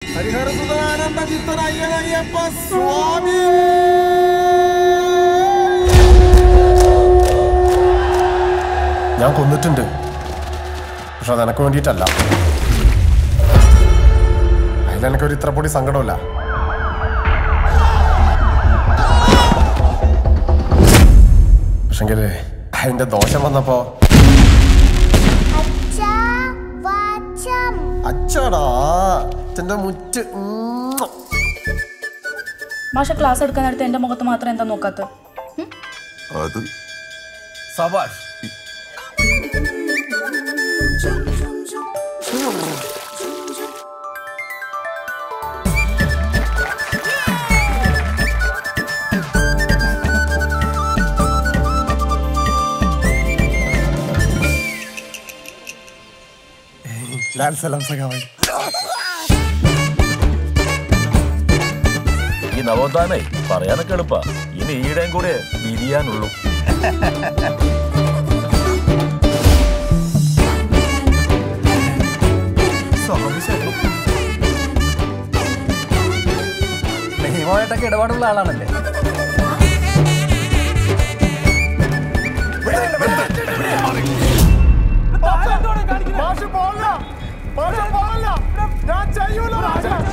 ഹരിഹരസുധാനന്ദ ചിത്തനയ്യനയ്യപ്പ സ്വാമി ഞാൻ കൊന്നിട്ടുണ്ട് പക്ഷെ അത് എനക്ക് വേണ്ടിയിട്ടല്ല അതിലെനക്കൊരു ഇത്ര പൊടി സങ്കടമില്ല പക്ഷെങ്കിൽ അതിന്റെ ദോഷം വന്നപ്പോ അച്ഛാ വാച്ചം അച്ഛടാ അച്ഛന്റെ മുറ്റ് ഉമ്മ. മാഷ ക്ലാസ് എടുക്കാൻ നേരത്തെ എന്റെ മുഖത്ത് മാത്രം എന്താ നോക്കാത്ത അത് സബാഷ് ലാൽ സലാം സഖാവായി ഈ നവോത്ഥാനേ പറയാനൊക്കെ എളുപ്പാ ഇനി ഈടെയും കൂടെ വിരിയാനുള്ളൂ നെയ്യുമായിട്ടൊക്കെ ഇടപാടുള്ള ആളാണല്ലേ മാഷ് പോകല്ല മാഷ് പോകല്ല ഞാൻ ചെയ്യൂല മാഷ്